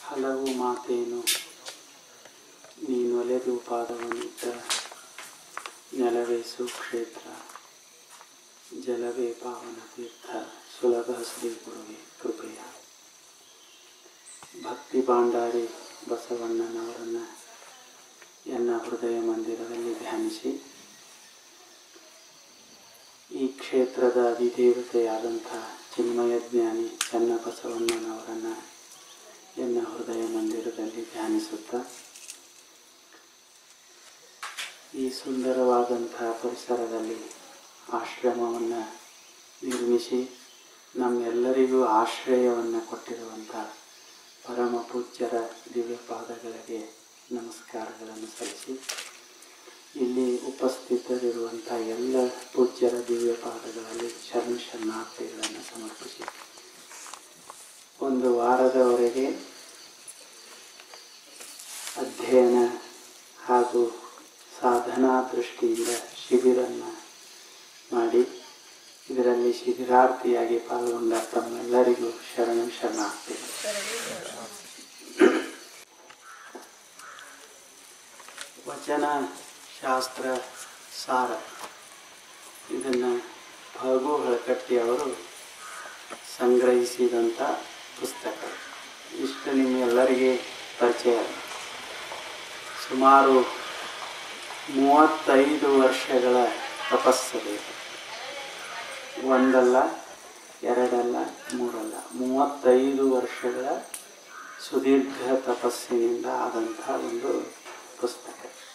ಹಲವು ಮಾತೇನು ನೀನೊಲೆದು ಪಾದವನ್ನಿಟ್ಟ ನೆಲವೇ ಸುಕ್ಷೇತ್ರ ಜಲವೇ ಪಾವನ ತೀರ್ಥ ಸುಲಭ ಶ್ರೀ ಗುರುವೇ ಕೃಪೆಯ ಭಕ್ತಿ ಭಾಂಡಾರಿ ಬಸವಣ್ಣನವರನ್ನು ಎನ್ನ ಹೃದಯ ಮಂದಿರದಲ್ಲಿ ಧ್ಯಾನಿಸಿ ಈ ಕ್ಷೇತ್ರದ ಅಧಿದೇವತೆಯಾದಂಥ ಚಿನ್ಮಯ ಜ್ಞಾನಿ ಚನ್ನಬಸವಣ್ಣನವರನ್ನು ಎನ್ನ ಹೃದಯ ಮಂದಿರದಲ್ಲಿ ಧ್ಯಾನಿಸುತ್ತಾ ಈ ಸುಂದರವಾದಂಥ ಪರಿಸರದಲ್ಲಿ ಆಶ್ರಮವನ್ನು ನಿರ್ಮಿಸಿ ನಮ್ಮೆಲ್ಲರಿಗೂ ಆಶ್ರಯವನ್ನು ಕೊಟ್ಟಿರುವಂಥ ಪರಮ ಪೂಜ್ಯರ ದಿವ್ಯ ಪಾದಗಳಿಗೆ ನಮಸ್ಕಾರಗಳನ್ನು ಸಲ್ಲಿಸಿ ಇಲ್ಲಿ ಉಪಸ್ಥಿತರಿರುವಂಥ ಎಲ್ಲ ಪೂಜ್ಯರ ದಿವ್ಯ ಪಾದಗಳಲ್ಲಿ ಶರಣ ಶರಣಾರ್ಥಿಗಳನ್ನು ಸಮರ್ಪಿಸಿ ಒಂದು ವಾರದವರೆಗೆ ಅಧ್ಯಯನ ಹಾಗೂ ಸಾಧನಾ ದೃಷ್ಟಿಯಿಂದ ಶಿಬಿರನ್ನು ಮಾಡಿ ಇದರಲ್ಲಿ ಶಿಬಿರಾರ್ಥಿಯಾಗಿ ಪಾಲ್ಗೊಂಡ ತಮ್ಮೆಲ್ಲರಿಗೂ ಶರಣ ಶರಣಾರ್ಥಿ ವಚನ ಶಾಸ್ತ್ರ ಸಾರ ಇದನ್ನು ಫಗು ಹಳಕಟ್ಟಿ ಅವರು ಸಂಗ್ರಹಿಸಿದಂಥ ಪುಸ್ತಕ ಇಷ್ಟು ನಿಮ್ಮೆಲ್ಲರಿಗೆ ಪರಿಚಯ ಸುಮಾರು ಮೂವತ್ತೈದು ವರ್ಷಗಳ ತಪಸ್ಸದೆ ಒಂದಲ್ಲ ಎರಡಲ್ಲ ಮೂರಲ್ಲ ಮೂವತ್ತೈದು ವರ್ಷಗಳ ಸುದೀರ್ಘ ತಪಸ್ಸಿನಿಂದ ಆದಂಥ ಒಂದು ಪುಸ್ತಕ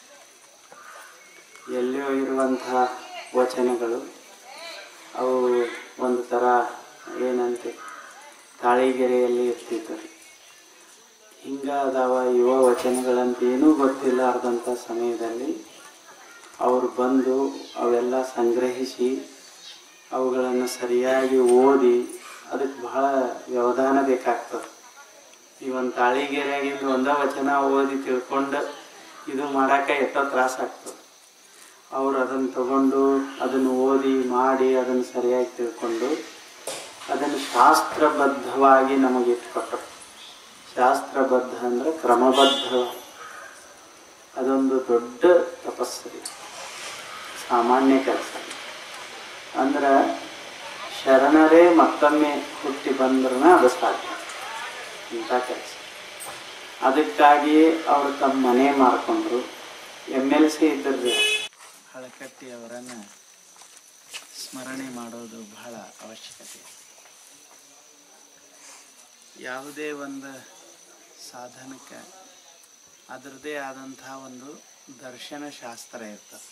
ಎಲ್ಲಿಯೋ ಇರುವಂಥ ವಚನಗಳು ಅವು ಒಂದು ಥರ ಏನಂತೆ ತಾಳಿಗೆರೆಯಲ್ಲಿ ಇರ್ತಿತ್ತು ರೀ ಹಿಂಗಾದವ ಯುವ ವಚನಗಳಂತ ಏನೂ ಗೊತ್ತಿಲ್ಲಾರ್ದಂಥ ಸಮಯದಲ್ಲಿ ಅವರು ಬಂದು ಅವೆಲ್ಲ ಸಂಗ್ರಹಿಸಿ ಅವುಗಳನ್ನು ಸರಿಯಾಗಿ ಓದಿ ಅದಕ್ಕೆ ಬಹಳ ವ್ಯವಧಾನ ಬೇಕಾಗ್ತದೆ ಈ ಒಂದು ತಾಳಿಗೆರೆಯಾಗಿಂದ ಒಂದ ವಚನ ಓದಿ ತಿಳ್ಕೊಂಡು ಇದು ಮಾಡೋಕೆ ಎಷ್ಟೋ ತ್ರಾಸ ಆಗ್ತದೆ ಅವ್ರು ಅದನ್ನು ತಗೊಂಡು ಅದನ್ನು ಓದಿ ಮಾಡಿ ಅದನ್ನು ಸರಿಯಾಗಿ ತಿಳ್ಕೊಂಡು ಅದನ್ನು ಶಾಸ್ತ್ರಬದ್ಧವಾಗಿ ನಮಗೆ ಇಟ್ಕೊಟ್ಟರು ಶಾಸ್ತ್ರಬದ್ಧ ಅಂದರೆ ಕ್ರಮಬದ್ಧವಾಗಿ ಅದೊಂದು ದೊಡ್ಡ ತಪಸ್ಸು ರೀ ಸಾಮಾನ್ಯ ಕೆಲಸ ಅಂದ್ರೆ ಶರಣರೇ ಮತ್ತೊಮ್ಮೆ ಹುಟ್ಟಿ ಬಂದ್ರೂ ಅದು ಸಾಧ್ಯ ಇಂಥ ಕೆಲಸ ಅದಕ್ಕಾಗಿಯೇ ಅವರು ತಮ್ಮ ಮನೆ ಮಾರ್ಕೊಂಡ್ರು ಎಮ್ ಎಲ್ ಸಿ ಇದ್ದರು ಹಳಕಟ್ಟಿ ಅವರನ್ನು ಸ್ಮರಣೆ ಮಾಡೋದು ಬಹಳ ಅವಶ್ಯಕತೆ ಯಾವುದೇ ಒಂದು ಸಾಧನಕ್ಕೆ ಅದರದೇ ಆದಂತಹ ಒಂದು ದರ್ಶನ ಶಾಸ್ತ್ರ ಇರ್ತದೆ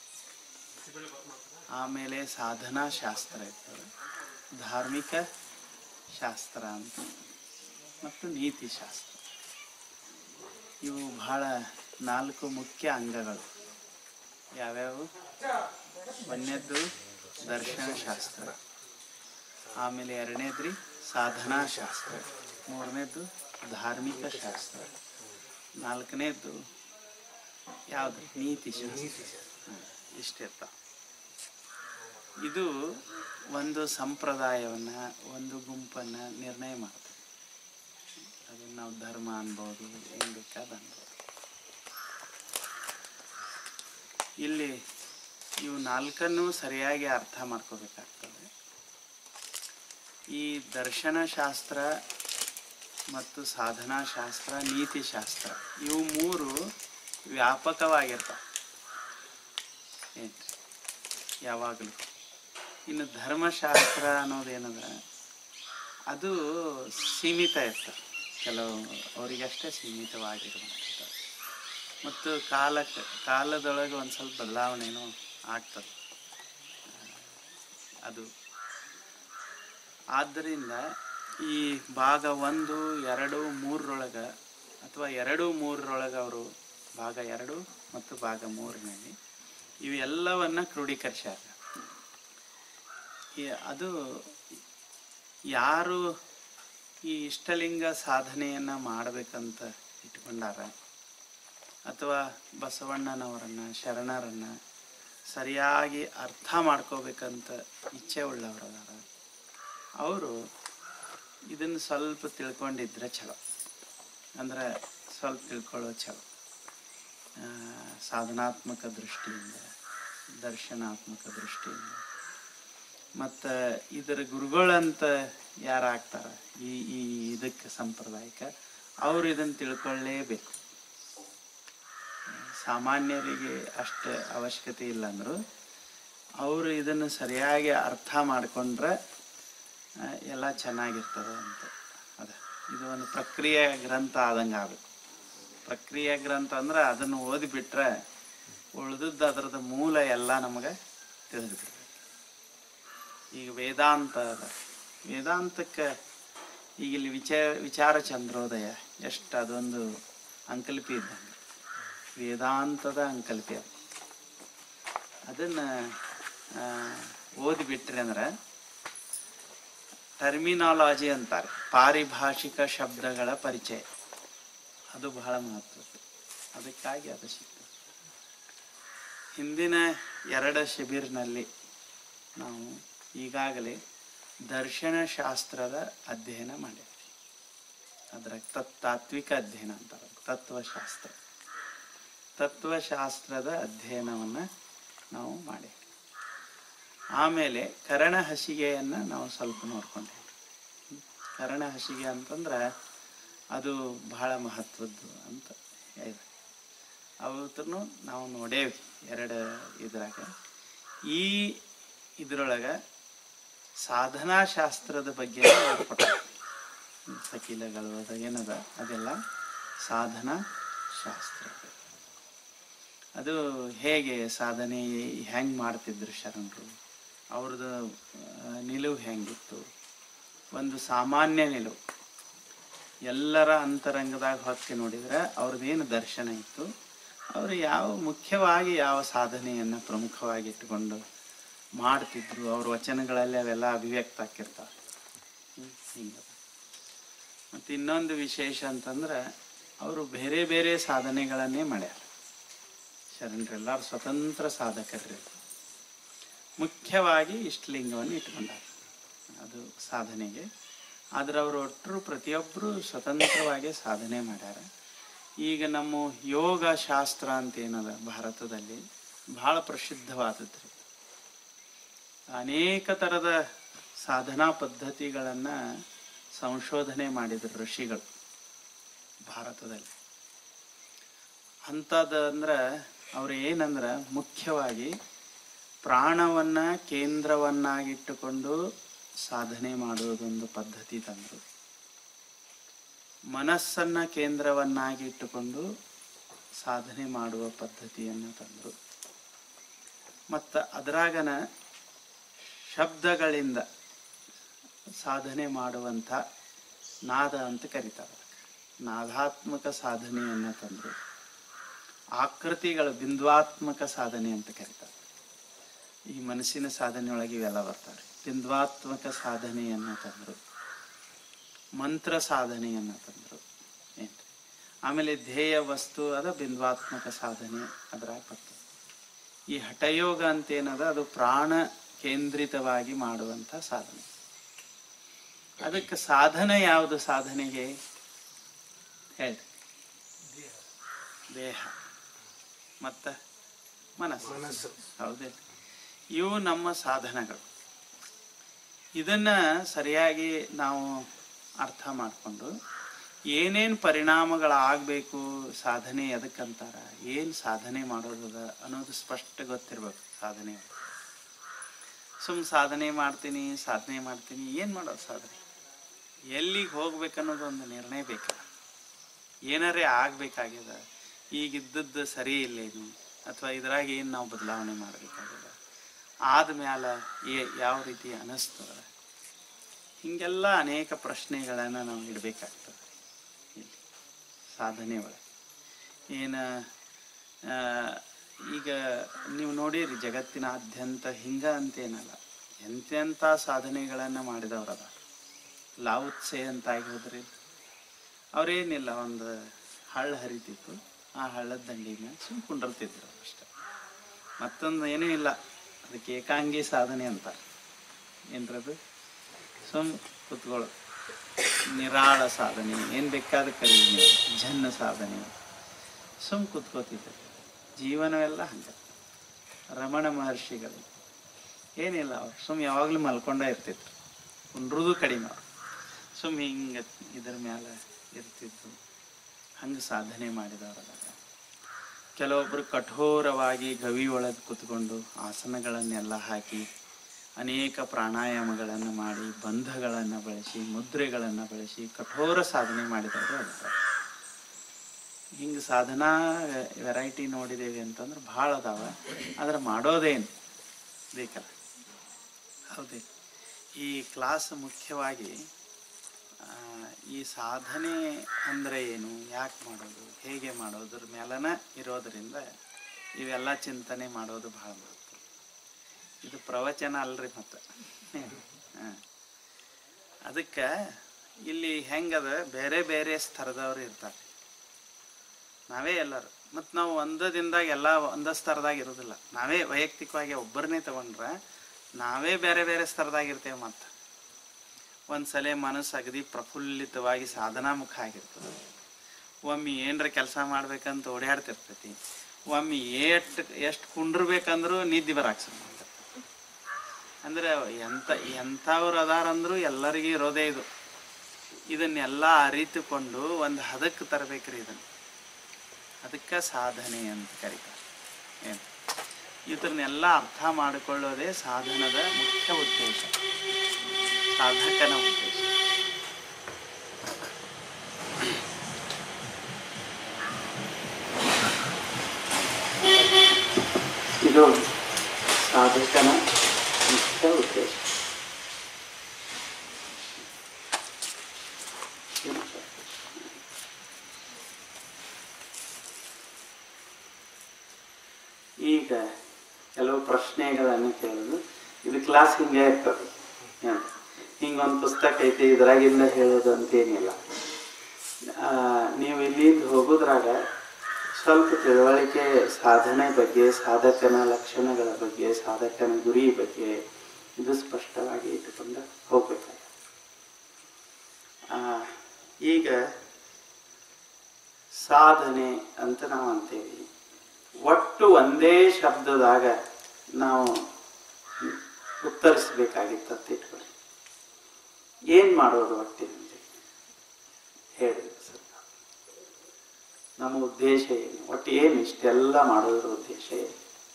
ಆಮೇಲೆ ಸಾಧನಾ ಶಾಸ್ತ್ರ ಇರ್ತದೆ ಧಾರ್ಮಿಕ ಶಾಸ್ತ್ರ ಅಂತ ಮತ್ತು ನೀತಿ ಶಾಸ್ತ್ರ ಇವು ಬಹಳ ನಾಲ್ಕು ಮುಖ್ಯ ಅಂಗಗಳು ಯಾವ್ಯಾವು ಒಂದನೇದ್ದು ದರ್ಶನ ಶಾಸ್ತ್ರ ಆಮೇಲೆ ಎರಡನೇದ್ರಿ ಸಾಧನಾ ಶಾಸ್ತ್ರ ಮೂರನೇದ್ದು ಧಾರ್ಮಿಕ ಶಾಸ್ತ್ರ ನಾಲ್ಕನೇದ್ದು ಯಾವುದು ನೀತಿ ಶಾಸ್ತ್ರ ಇಷ್ಟಿರ್ತಾವ ಇದು ಒಂದು ಸಂಪ್ರದಾಯವನ್ನು ಒಂದು ಗುಂಪನ್ನು ನಿರ್ಣಯ ಮಾಡ್ತದೆ ಅದನ್ನು ನಾವು ಧರ್ಮ ಅನ್ಬೋದು ಏನು ಬೇಕಾದ ಅನ್ಬೋದು ಇಲ್ಲಿ ಇವು ನಾಲ್ಕನ್ನು ಸರಿಯಾಗಿ ಅರ್ಥ ಮಾಡ್ಕೋಬೇಕಾಗ್ತದೆ ಈ ದರ್ಶನ ಶಾಸ್ತ್ರ ಮತ್ತು ಸಾಧನಾ ಶಾಸ್ತ್ರ ನೀತಿ ಶಾಸ್ತ್ರ ಇವು ಮೂರು ವ್ಯಾಪಕವಾಗಿರ್ತವೆ ಏನ್ರಿ ಯಾವಾಗಲೂ ಇನ್ನು ಧರ್ಮಶಾಸ್ತ್ರ ಅನ್ನೋದೇನದ ಅದು ಸೀಮಿತ ಇರ್ತದೆ ಕೆಲವು ಅವರಿಗಷ್ಟೇ ಸೀಮಿತವಾಗಿರುವಂಥದ್ದು ಮತ್ತು ಕಾಲಕ್ಕೆ ಕಾಲದೊಳಗೆ ಒಂದು ಸ್ವಲ್ಪ ಬದಲಾವಣೆನೂ ಆಗ್ತದೆ ಅದು ಆದ್ದರಿಂದ ಈ ಭಾಗ ಒಂದು ಎರಡು ಮೂರರೊಳಗೆ ಅಥವಾ ಎರಡು ಮೂರರೊಳಗೆ ಅವರು ಭಾಗ ಎರಡು ಮತ್ತು ಭಾಗ ಮೂರಿನಲ್ಲಿ ಇವೆಲ್ಲವನ್ನ ಕ್ರೋಢೀಕರಿಸ್ಯಾರ ಈ ಅದು ಯಾರು ಈ ಇಷ್ಟಲಿಂಗ ಸಾಧನೆಯನ್ನು ಮಾಡಬೇಕಂತ ಇಟ್ಕೊಂಡಾರ ಅಥವಾ ಬಸವಣ್ಣನವರನ್ನು ಶರಣರನ್ನು ಸರಿಯಾಗಿ ಅರ್ಥ ಮಾಡ್ಕೋಬೇಕಂತ ಇಚ್ಛೆ ಉಳ್ಳವರದಾರ ಅವರು ಇದನ್ನು ಸ್ವಲ್ಪ ತಿಳ್ಕೊಂಡಿದ್ರೆ ಚಲೋ ಅಂದ್ರೆ ಸ್ವಲ್ಪ ತಿಳ್ಕೊಳ್ಳೋ ಚಲೋ ಆ, ಸಾಧನಾತ್ಮಕ ದೃಷ್ಟಿಯಿಂದ ದರ್ಶನಾತ್ಮಕ ದೃಷ್ಟಿಯಿಂದ ಮತ್ತು ಇದರ ಗುರುಗಳಂತ ಯಾರು ಆಗ್ತಾರ ಈ ಈ ಇದಕ್ಕೆ ಸಂಪ್ರದಾಯಕ್ಕೆ ಅವ್ರು ಇದನ್ನು ತಿಳ್ಕೊಳ್ಳೇಬೇಕು ಸಾಮಾನ್ಯರಿಗೆ ಅಷ್ಟು ಅವಶ್ಯಕತೆ ಇಲ್ಲ ಅಂದರು ಅವರು ಇದನ್ನು ಸರಿಯಾಗಿ ಅರ್ಥ ಮಾಡಿಕೊಂಡ್ರೆ ಎಲ್ಲ ಚೆನ್ನಾಗಿರ್ತದೆ ಅಂತ ಅದ ಇದು ಒಂದು ಪ್ರಕ್ರಿಯೆ ಗ್ರಂಥ ಆದಂಗೆ ಆಗಬೇಕು ಪ್ರಕ್ರಿಯೆ ಗ್ರಂಥ ಅಂದ್ರೆ ಅದನ್ನು ಓದಿಬಿಟ್ರೆ ಉಳಿದದ್ದು ಅದರದ ಮೂಲ ಎಲ್ಲ ನಮಗೆ ತಿಳಿದ್ಬಿಡ್ಬೇಕು ಈಗ ವೇದಾಂತ ಅದ ವೇದಾಂತಕ್ಕೆ ಈಗ ಇಲ್ಲಿ ವಿಚಾರ ವಿಚಾರ ಚಂದ್ರೋದಯ ಎಷ್ಟು ಅದೊಂದು ಅಂಕಲ್ಪಿ ಇದ್ದಂಗೆ ವೇದಾಂತದ ಅಂಕಲ್ಪಿ ಅದು ಅದನ್ನು ಓದಿಬಿಟ್ರಿ ಅಂದ್ರೆ ಟರ್ಮಿನಾಲಜಿ ಅಂತಾರೆ ಪಾರಿಭಾಷಿಕ ಶಬ್ದಗಳ ಪರಿಚಯ ಅದು ಬಹಳ ಮಹತ್ವದ್ದು ಅದಕ್ಕಾಗಿ ಅದು ಸಿಗ್ತದೆ ಹಿಂದಿನ ಎರಡು ಶಿಬಿರ್ನಲ್ಲಿ ನಾವು ಈಗಾಗಲೇ ದರ್ಶನಶಾಸ್ತ್ರದ ಅಧ್ಯಯನ ಮಾಡಿದ್ವಿ ಅದರ ತತ್ ತಾತ್ವಿಕ ಅಧ್ಯಯನ ಅಂತಾರೆ ತತ್ವಶಾಸ್ತ್ರ ತತ್ವಶಾಸ್ತ್ರದ ಅಧ್ಯಯನವನ್ನು ನಾವು ಮಾಡಿದ್ವಿ ಆಮೇಲೆ ಕರಣ ಹಸಿಗೆಯನ್ನು ನಾವು ಸ್ವಲ್ಪ ನೋಡ್ಕೊಂಡೇವೆ ಕರಣ ಹಸಿಗೆ ಅಂತಂದ್ರೆ ಅದು ಬಹಳ ಮಹತ್ವದ್ದು ಅಂತ ಇದೆ ಅವತ್ತೂ ನಾವು ನೋಡೇವಿ ಎರಡು ಇದ್ರಾಗ ಈ ಇದ್ರೊಳಗೆ ಸಾಧನಾಶಾಸ್ತ್ರದ ಬಗ್ಗೆ ಸಕೀಲಗಳು ಅದ ಏನದ ಅದೆಲ್ಲ ಸಾಧನಾ ಶಾಸ್ತ್ರ ಅದು ಹೇಗೆ ಸಾಧನೆ ಹೆಂಗೆ ಮಾಡ್ತಿದ್ರು ಶರಣರು ಅವ್ರದ್ದು ಆ, ನಿಲುವು ಹೆಂಗಿತ್ತು ಒಂದು ಸಾಮಾನ್ಯ ನಿಲುವು ಎಲ್ಲರ ಅಂತರಂಗದಾಗ ಹೊಕ್ಕಿ ನೋಡಿದ್ರೆ ಅವ್ರದ್ದೇನು ದರ್ಶನ ಇತ್ತು ಅವರು ಯಾವ ಮುಖ್ಯವಾಗಿ ಯಾವ ಸಾಧನೆಯನ್ನು ಪ್ರಮುಖವಾಗಿ ಇಟ್ಟುಕೊಂಡು ಮಾಡ್ತಿದ್ರು ಅವ್ರ ವಚನಗಳಲ್ಲಿ ಅವೆಲ್ಲ ಅಭಿವ್ಯಕ್ತ ಆಕಿರ್ತಾವೆ ಹಿಂಗೆ ಮತ್ತು ಇನ್ನೊಂದು ವಿಶೇಷ ಅಂತಂದ್ರೆ ಅವರು ಬೇರೆ ಬೇರೆ ಸಾಧನೆಗಳನ್ನೇ ಮಾಡ್ಯಾರ ಶರಣರೆಲ್ಲರೂ ಸ್ವತಂತ್ರ ಸಾಧಕರ್ರಿ ಮುಖ್ಯವಾಗಿ ಇಷ್ಟಲಿಂಗವನ್ನು ಇಟ್ಕೊಂಡಾರ ಅದು ಸಾಧನೆಗೆ ಆದ್ರೆ ಅವರು ಒಟ್ಟರು ಪ್ರತಿಯೊಬ್ಬರು ಸ್ವತಂತ್ರವಾಗಿ ಸಾಧನೆ ಮಾಡ್ಯಾರ ಈಗ ನಮ್ಮ ಯೋಗ ಶಾಸ್ತ್ರ ಅಂತ ಏನದ ಭಾರತದಲ್ಲಿ ಬಹಳ ಪ್ರಸಿದ್ಧವಾದದ್ದು ಅನೇಕ ಥರದ ಸಾಧನಾ ಪದ್ಧತಿಗಳನ್ನು ಸಂಶೋಧನೆ ಮಾಡಿದ್ರು ಋಷಿಗಳು ಭಾರತದಲ್ಲಿ ಅಂಥದ್ದು ಅವ್ರು ಏನಂದ್ರೆ ಮುಖ್ಯವಾಗಿ ಪ್ರಾಣವನ್ನ ಕೇಂದ್ರವನ್ನಾಗಿಟ್ಟುಕೊಂಡು ಸಾಧನೆ ಮಾಡುವುದೊಂದು ಪದ್ಧತಿ ತಂದರು ಮನಸ್ಸನ್ನ ಕೇಂದ್ರವನ್ನಾಗಿ ಇಟ್ಟುಕೊಂಡು ಸಾಧನೆ ಮಾಡುವ ಪದ್ಧತಿಯನ್ನು ತಂದರು ಮತ್ತು ಅದರಾಗನ ಶಬ್ದಗಳಿಂದ ಸಾಧನೆ ಮಾಡುವಂಥ ನಾದ ಅಂತ ಕರೀತಾರೆ ನಾದಾತ್ಮಕ ಸಾಧನೆಯನ್ನು ತಂದರು ಆಕೃತಿಗಳು ಬಿಂದುವಾತ್ಮಕ ಸಾಧನೆ ಅಂತ ಕರೀತಾರೆ ಈ ಮನಸ್ಸಿನ ಸಾಧನೆಯೊಳಗೆ ಇವೆಲ್ಲ ಬರ್ತಾರೆ ಬಿಂದುವಾತ್ಮಕ ಸಾಧನೆಯನ್ನು ತಂದರು ಮಂತ್ರ ಸಾಧನೆಯನ್ನು ತಂದರು ಏನು ಆಮೇಲೆ ಧ್ಯೇಯ ವಸ್ತು ಅದ ಬಿಂದುವಾತ್ಮಕ ಸಾಧನೆ ಅದ್ರಾಗ ಬರ್ತದೆ ಈ ಹಠಯೋಗ ಅಂತ ಏನದ ಅದು ಪ್ರಾಣ ಕೇಂದ್ರಿತವಾಗಿ ಮಾಡುವಂಥ ಸಾಧನೆ ಅದಕ್ಕೆ ಸಾಧನ ಯಾವುದು ಸಾಧನೆಗೆ ಹೇಳಿ ದೇಹ ಮತ್ತ ಮನಸ್ಸು ಮನಸ್ಸು ಹೌದೇ ಇವು ನಮ್ಮ ಸಾಧನಗಳು ಇದನ್ನ ಸರಿಯಾಗಿ ನಾವು ಅರ್ಥ ಮಾಡಿಕೊಂಡು ಏನೇನು ಪರಿಣಾಮಗಳಾಗಬೇಕು ಸಾಧನೆ ಎದಕ್ಕಂತಾರ ಏನು ಸಾಧನೆ ಮಾಡೋದದ ಅನ್ನೋದು ಸ್ಪಷ್ಟ ಗೊತ್ತಿರ್ಬೇಕು ಸಾಧನೆ ಸುಮ್ ಸಾಧನೆ ಮಾಡ್ತೀನಿ ಸಾಧನೆ ಮಾಡ್ತೀನಿ ಏನು ಮಾಡೋದು ಸಾಧನೆ ಎಲ್ಲಿಗೆ ಹೋಗ್ಬೇಕನ್ನೋದು ಒಂದು ನಿರ್ಣಯ ಬೇಕಲ್ಲ ಏನಾರೇ ಆಗ್ಬೇಕಾಗ್ಯದ ಈಗ ಇದ್ದದ್ದು ಸರಿ ಇಲ್ಲೇನು ಅಥವಾ ಇದ್ರಾಗ ಏನು ನಾವು ಬದಲಾವಣೆ ಮಾಡಬೇಕಾಗ್ಯದ ಆದ್ಮ್ಯಾಲ ಏ ಯಾವ ರೀತಿ ಅನಿಸ್ತದ ಹಿಂಗೆಲ್ಲ ಅನೇಕ ಪ್ರಶ್ನೆಗಳನ್ನು ನಾವು ಇಡಬೇಕಾಗ್ತದೆ ಇಲ್ಲಿ ಸಾಧನೆ ಒಳಗೆ ಏನು ಆ, ಈಗ ನೀವು ನೋಡಿರಿ ಜಗತ್ತಿನಾದ್ಯಂತ ಹಿಂಗ ಅಂತೇನಲ್ಲ ಎಂತೆಂಥ ಸಾಧನೆಗಳನ್ನು ಮಾಡಿದವ್ರದ ಲಾವುತ್ಸೆ ಅಂತ ಆಗಿ ಹೋದ್ರಿ ಅವ್ರೇನಿಲ್ಲ ಒಂದು ಹಳ್ಳ ಹರಿತಿತ್ತು ಆ ಹಳ್ಳದ ದಂಡಿ ಮೇಲೆ ಸುಮ್ ಕುಂಡಿರ್ತಿದ್ರು ಅಷ್ಟೆ ಮತ್ತೊಂದು ಏನೂ ಇಲ್ಲ ಅದಕ್ಕೆ ಏಕಾಂಗಿ ಸಾಧನೆ ಅಂತಾರೆ ಏನ್ರದು ಸುಮ್ ಕುತ್ಕೊಳ್ಳೋದು ನಿರಾಳ ಸಾಧನೆ ಏನು ಬೇಕಾದ ಕರೀರಿ ಜನ್ನ ಸಾಧನೆ ಸುಮ್ ಕೂತ್ಕೋತಿದ್ದೆ ಜೀವನವೆಲ್ಲ ಹಂಗೆ ರಮಣ ಮಹರ್ಷಿಗಳು ಏನಿಲ್ಲ ಅವ್ರು ಸುಮ್ ಯಾವಾಗಲೂ ಮಲ್ಕೊಂಡೇ ಇರ್ತಿದ್ರು ಕುಂಡ್ರದು ಕಡಿಮೆ ಅವ್ರು ಸುಮ್ ಹಿಂಗೆ ಇದ್ರ ಮ್ಯಾಲೆ ಇರ್ತಿದ್ರು ಹಂಗೆ ಸಾಧನೆ ಮಾಡಿದವರಲ್ಲ ಕೆಲವೊಬ್ಬರು ಕಠೋರವಾಗಿ ಗವಿ ಒಳಗೆ ಕೂತ್ಕೊಂಡು ಆಸನಗಳನ್ನೆಲ್ಲ ಹಾಕಿ ಅನೇಕ ಪ್ರಾಣಾಯಾಮಗಳನ್ನು ಮಾಡಿ ಬಂಧಗಳನ್ನು ಬಳಸಿ ಮುದ್ರೆಗಳನ್ನು ಬಳಸಿ ಕಠೋರ ಸಾಧನೆ ಮಾಡಿದವರು ಅದಾರ ಹಿಂಗೆ ಸಾಧನಾ ವೆರೈಟಿ ನೋಡಿದೇವಿ ಅಂತಂದ್ರೆ ಭಾಳ ಅದಾವ ಆದ್ರೆ ಮಾಡೋದೇನು ಬೇಕಲ್ಲ ಹೌದೇ ಈ ಕ್ಲಾಸ್ ಮುಖ್ಯವಾಗಿ ಆ, ಈ ಸಾಧನೆ ಅಂದರೆ ಏನು ಯಾಕೆ ಮಾಡೋದು ಹೇಗೆ ಮಾಡೋದ್ರ ಮೇಲನ ಇರೋದರಿಂದ ಇವೆಲ್ಲ ಚಿಂತನೆ ಮಾಡೋದು ಭಾಳ ಮಹತ್ವ ಇದು ಪ್ರವಚನ ಅಲ್ರಿ ಮತ್ತೆ ಹಾಂ ಅದಕ್ಕೆ ಇಲ್ಲಿ ಹೆಂಗದ ಬೇರೆ ಬೇರೆ ಸ್ತರದವ್ರು ಇರ್ತಾರೆ ನಾವೇ ಎಲ್ಲರೂ ಮತ್ತು ನಾವು ಒಂದ ದಿನದಾಗ ಎಲ್ಲ ಒಂದ ಸ್ತರದಾಗ ಇರೋದಿಲ್ಲ ನಾವೇ ವೈಯಕ್ತಿಕವಾಗಿ ಒಬ್ಬರನ್ನೇ ತಗೊಂಡ್ರೆ ನಾವೇ ಬೇರೆ ಬೇರೆ ಸ್ತರದಾಗ ಇರ್ತೇವೆ ಮತ್ತು ಒಂದ್ಸಲ ಮನಸ್ಸು ಅಗದಿ ಪ್ರಫುಲ್ಲಿತವಾಗಿ ಸಾಧನಾಮುಖ ಆಗಿರ್ತದೆ ಒಮ್ಮೆ ಏನರ ಕೆಲಸ ಮಾಡ್ಬೇಕಂತ ಓಡಾಡ್ತಿರ್ತೈತಿ ಒಮ್ಮೆ ಎಷ್ಟು ಎಷ್ಟು ಕುಂಡ್ರಬೇಕಂದ್ರೂ ನಿದ್ದೆ ಬರಾಕ್ ಶುರು ಮಾಡ್ತೈತಿ ಅಂದ್ರೆ ಎಂತ ಎಂಥವ್ರು ಅದಾರಂದ್ರೂ ಎಲ್ಲರಿಗೂ ಇರೋದೇ ಇದು ಇದನ್ನೆಲ್ಲ ಅರಿತುಕೊಂಡು ಒಂದು ಹದಕ್ಕೆ ತರಬೇಕ್ರಿ ಇದನ್ನು ಅದಕ್ಕೆ ಸಾಧನೆ ಅಂತ ಕರೀತಾರೆ ಏನು ಇದನ್ನೆಲ್ಲ ಅರ್ಥ ಮಾಡಿಕೊಳ್ಳೋದೇ ಸಾಧನದ ಮುಖ್ಯ ಉದ್ದೇಶ ಸಾಧಕನ ಉದ್ದೇಶ ಇದು ಸಾಧಕನ ಮುಖ್ಯ ಉದ್ದೇಶ ಈಗ ಕೆಲವು ಪ್ರಶ್ನೆಗಳನ್ನು ಕೇಳೋದು ಇದು ಕ್ಲಾಸ್ ಹಿಂಗೆ ಇರ್ತದೆ ಏನು ಹಿಂಗೊಂದು ಪುಸ್ತಕ ಐತಿ ಇದ್ರಾಗಿಂದ ಹೇಳೋದು ಅಂತೇನಿಲ್ಲ ಆ, ನೀವು ಇಲ್ಲಿಂದ ಹೋಗೋದ್ರಾಗ ಸ್ವಲ್ಪ ತಿಳುವಳಿಕೆ ಸಾಧನೆ ಬಗ್ಗೆ ಸಾಧಕನ ಲಕ್ಷಣಗಳ ಬಗ್ಗೆ ಸಾಧಕನ ಗುರಿ ಬಗ್ಗೆ ಇದು ಸ್ಪಷ್ಟವಾಗಿ ಇಟ್ಟುಕೊಂಡು ಹೋಗ್ಬೇಕಾಗ ಈಗ ಸಾಧನೆ ಅಂತ ನಾವು ಅಂತೇವಿ ಒಟ್ಟು ಒಂದೇ ಶಬ್ದದಾಗ ನಾವು ಉತ್ತರಿಸಬೇಕಾಗಿತ್ತು ಅಂತ ಇಟ್ಕೊಳ್ಳಿ ಏನ್ ಮಾಡೋದು ಒಟ್ಟಿನಲ್ಲಿ ಹೇಳಿ ಸ್ವಲ್ಪ ನಮ್ಮ ಉದ್ದೇಶ ಏನು ಒಟ್ಟು ಏನು ಇಷ್ಟೆಲ್ಲ ಮಾಡೋದ್ರ ಉದ್ದೇಶ ಏನು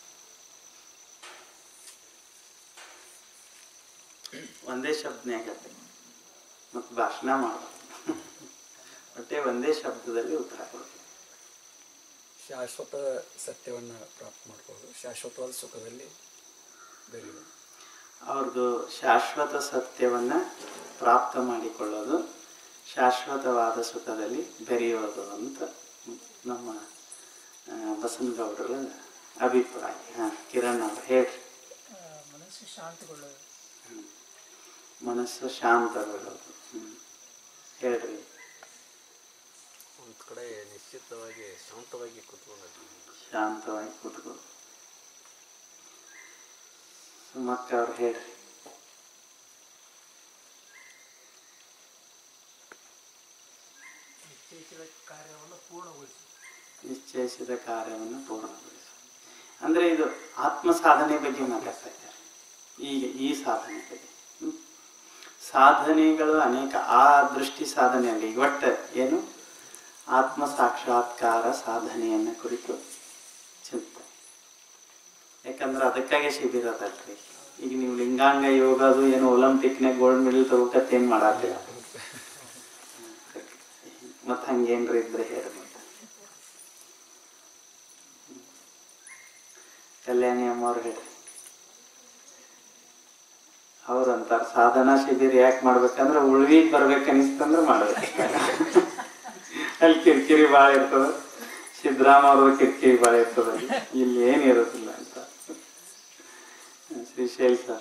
ಒಂದೇ ಶಬ್ದನ್ಯಾಗ ಮತ್ತು ಭಾಷಣ ಮಾಡೋದು ಒಟ್ಟೆ ಒಂದೇ ಶಬ್ದದಲ್ಲಿ ಉತ್ತರ ಕೊಡ್ಬೇಕು ಶಾಶ್ವತ ಸತ್ಯವನ್ನು ಪ್ರಾಪ್ತ ಮಾಡ್ಬೋದು ಶಾಶ್ವತವಾದ ಸುಖದಲ್ಲಿ ಬೆಳೆಯುವುದು ಅವ್ರದ್ದು ಶಾಶ್ವತ ಸತ್ಯವನ್ನ ಪ್ರಾಪ್ತ ಮಾಡಿಕೊಳ್ಳೋದು ಶಾಶ್ವತವಾದ ಸುಖದಲ್ಲಿ ಬೆರೆಯೋದು ಅಂತ ನಮ್ಮ ಆ, ಬಸವನಗೌಡರ ಅಭಿಪ್ರಾಯ ಹಾಂ ಕಿರಣ್ ಅವ್ರು ಹೇಳ್ರಿ ಮನಸ್ಸು ಶಾಂತಗೊಳ್ಳೋದು ಮನಸ್ಸು ಶಾಂತಗೊಳ್ಳೋದು ಹ್ಮ್. ಹೇಳ್ರಿ ಒಂದು ಕಡೆ ನಿಶ್ಚಿತವಾಗಿ ಶಾಂತವಾಗಿ ಕೂತ್ಕೊಂಡದ್ದು ಶಾಂತವಾಗಿ ಕೂತ್ಕೊಳ್ಳೋದು ಸುಮಕ್ಕ ಅವ್ರು ಹೇಳ್ರಿ ನಿಶ್ಚಯಿಸಿದ ಕಾರ್ಯವನ್ನು ಪೂರ್ಣಗೊಳಿಸಿ ನಿಶ್ಚಯಿಸಿದ ಕಾರ್ಯವನ್ನು ಪೂರ್ಣಗೊಳಿಸು ಅಂದ್ರೆ ಇದು ಆತ್ಮ ಸಾಧನೆ ಬಗ್ಗೆ ಮಾತಾಡ್ತಾ ಇದ್ದಾರೆ ಈಗ ಈ ಸಾಧನೆ ಬಗ್ಗೆ ಹ್ಮ್? ಸಾಧನೆಗಳು ಅನೇಕ ಆ ದೃಷ್ಟಿ ಸಾಧನೆಯಲ್ಲಿ ಒಟ್ಟು ಏನು ಆತ್ಮ ಸಾಕ್ಷಾತ್ಕಾರ ಸಾಧನೆಯನ್ನ ಕುರಿತು ಚಿಂತೆ ಯಾಕಂದ್ರೆ ಅದಕ್ಕಾಗಿ ಶಿಬಿರ ಅದಲ್ರಿ ಈಗ ನೀವು ಲಿಂಗಾಂಗ ಯೋಗ ಅದು ಏನು ಒಲಿಂಪಿಕ್ನಾಗ ಗೋಲ್ಡ್ ಮೆಡಲ್ ತಗೋಕತ್ತೇನು ಮಾಡಾತಿಲ್ಲ ಮತ್ತೆ ಹಂಗೇನ್ರಿ ಇದ್ರೆ ಹೇಳಿ ಮತ್ತೆ ಕಲ್ಯಾಣಿ ಅಮ್ಮವ್ರು ಹೇಳ್ರಿ ಅವ್ರು ಅಂತಾರ ಸಾಧನಾ ಶಿಬಿರ ಯಾಕೆ ಮಾಡ್ಬೇಕಂದ್ರೆ ಉಳ್ವಿಗ್ ಬರ್ಬೇಕನ್ನಿಸ್ತಂದ್ರೆ ಮಾಡ್ಬೇಕು ಅಲ್ಲಿ ಕಿರಿಕಿರಿ ಭಾಳ ಇರ್ತದ ಸಿದ್ದರಾಮ ಅವ್ರ ಕಿರಿಕಿರಿ ಭಾಳ ಇರ್ತದ ಇಲ್ಲಿ ಏನಿರೋದಿಲ್ಲ ಅಂತ ಶ್ರೀಶೈಲ್ ಸರ್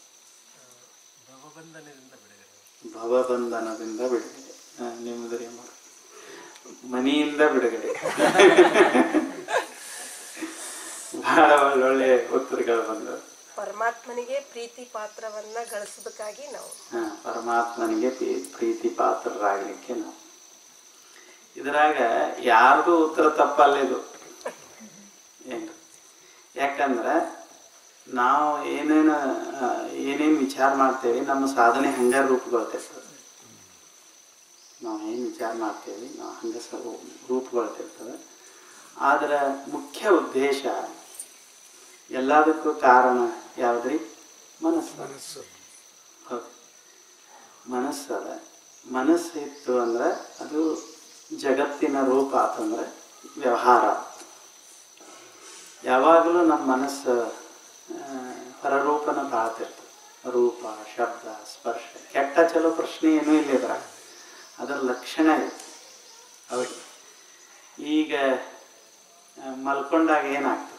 ಭವಬಂಧನದಿಂದ ಬಿಡುಗಡೆ ಭವಬಂಧನದಿಂದ ಬಿಡುಗಡೆ ಹಾ, ನಿಮ್ಮದ್ರಿ ಅಮ್ಮ ಮನೆಯಿಂದ ಬಿಡುಗಡೆ ಬಹಳ ಒಳ್ಳೊಳ್ಳೆ ಉತ್ತರಗಳು ಬಂದವು ಪರಮಾತ್ಮ ಪರಮಾತ್ಮನಿಗೆ ಪ್ರೀತಿ ಪಾತ್ರವನ್ನ ಗಳಿಸೋದಕ್ಕಾಗಿ ನಾವು ಹಾ, ಪರಮಾತ್ಮನಿಗೆ ಪ್ರೀ- ಪ್ರೀತಿ ಪಾತ್ರರಾಗಲಿಕ್ಕೆ ನಾವು ಇದ್ರಾಗ ಯಾರ್ದು ಉತ್ತರ ತಪ್ಪಲ್ಲ ಇದು ಏನು ಯಾಕಂದ್ರೆ ನಾವು ಏನೇನು ಆ, ಏನೇನು ವಿಚಾರ ಮಾಡ್ತೇವೆ ನಮ್ಮ ಸಾಧನೆ ಹಂಗ ರೂಪುಗೊಳ್ತಿರ್ತದೆ ನಾವು ಏನು ವಿಚಾರ ಮಾಡ್ತೇವೆ ನಾವು ಹಂಗೆ ಸ ರೂಪುಗೊಳ್ತಿರ್ತದೆ ಆದ್ರೆ ಮುಖ್ಯ ಉದ್ದೇಶ ಎಲ್ಲದಕ್ಕೂ ಕಾರಣ ಯಾವ್ದ್ರಿ ಮನಸ್ಸು ಮನಸ್ಸು ಹೌದು ಮನಸ್ಸದ ಮನಸ್ಸು ಇತ್ತು ಅಂದ್ರೆ ಅದು ಜಗತ್ತಿನ ರೂಪ ಆತಂದ್ರೆ ವ್ಯವಹಾರ ಯಾವಾಗಲೂ ನಮ್ಮ ಮನಸ್ಸು ಆ, ಹೊರರೂಪನ ಬಾಳ್ತಿರ್ತದೆ ರೂಪ ಶಬ್ದ ಸ್ಪರ್ಶ ಕೆಟ್ಟ ಚಲೋ ಪ್ರಶ್ನೆ ಏನೂ ಇಲ್ಲ ಇದ್ರಾಗ ಅದರ ಲಕ್ಷಣ ಇದೆ ಹೌದು ಈಗ ಆ, ಮಲ್ಕೊಂಡಾಗ ಏನಾಗ್ತದೆ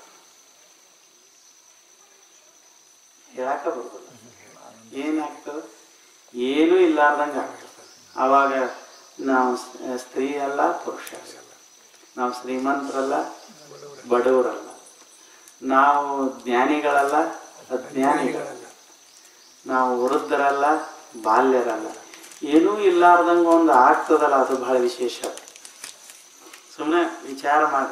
ಹೇಳಾಕ ಬರೋದಿಲ್ಲ ಏನಾಗ್ತದೆ ಏನೂ ಇಲ್ಲಾರ್ದಂಗೆ ಆಗ್ತದೆ ಆವಾಗ ನಾವು ಸ್- ಸ್ತ್ರೀ ಅಲ್ಲ ಪುರುಷ ಅಲ್ಲ ನಾವು ಶ್ರೀಮಂತರಲ್ಲ ಬಡವರಲ್ಲ ನಾವು ಜ್ಞಾನಿಗಳಲ್ಲ ಅಜ್ಞಾನಿಗಳಲ್ಲ ನಾವು ವೃದ್ಧರಲ್ಲ ಬಾಲ್ಯರಲ್ಲ ಏನೂ ಇಲ್ಲಾರ್ದಂಗೆ ಒಂದು ಆಗ್ತದಲ್ಲ ಅದು ಬಹಳ ವಿಶೇಷ ಸುಮ್ಮನೆ ವಿಚಾರ ಮಾಡಿ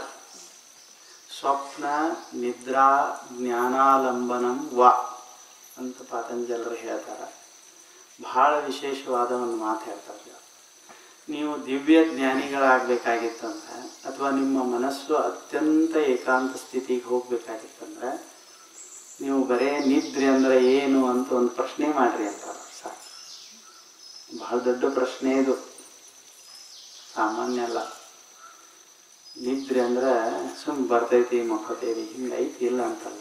ಸ್ವಪ್ನ ನಿದ್ರಾ ಜ್ಞಾನಾಲಂಬನಂ ವಾ ಅಂತ ಪಾತಂಜಲರು ಹೇಳ್ತಾರೆ ಬಹಳ ವಿಶೇಷವಾದ ಒಂದು ಮಾತು ಹೇಳ್ತಾರೆ ನೀವು ದಿವ್ಯ ಜ್ಞಾನಿಗಳಾಗಬೇಕಾಗಿತ್ತಂದ್ರೆ ಅಥವಾ ನಿಮ್ಮ ಮನಸ್ಸು ಅತ್ಯಂತ ಏಕಾಂತ ಸ್ಥಿತಿಗೆ ಹೋಗ್ಬೇಕಾಗಿತ್ತಂದ್ರೆ ನೀವು ಬರೇ ನಿದ್ರೆ ಅಂದ್ರೆ ಏನು ಅಂತ ಒಂದು ಪ್ರಶ್ನೆ ಮಾಡ್ರಿ ಅಂತಾರೆ ಸಾಕು ಬಹಳ ದೊಡ್ಡ ಪ್ರಶ್ನೆ ಇದು ಸಾಮಾನ್ಯ ಅಲ್ಲ ನಿದ್ರೆ ಅಂದ್ರೆ ಸುಮ್ ಬರ್ತೈತಿ ಮಕ್ಕೋತೇವಿ ಹಿಂಗೈತಿ ಇಲ್ಲ ಅಂತಲ್ಲ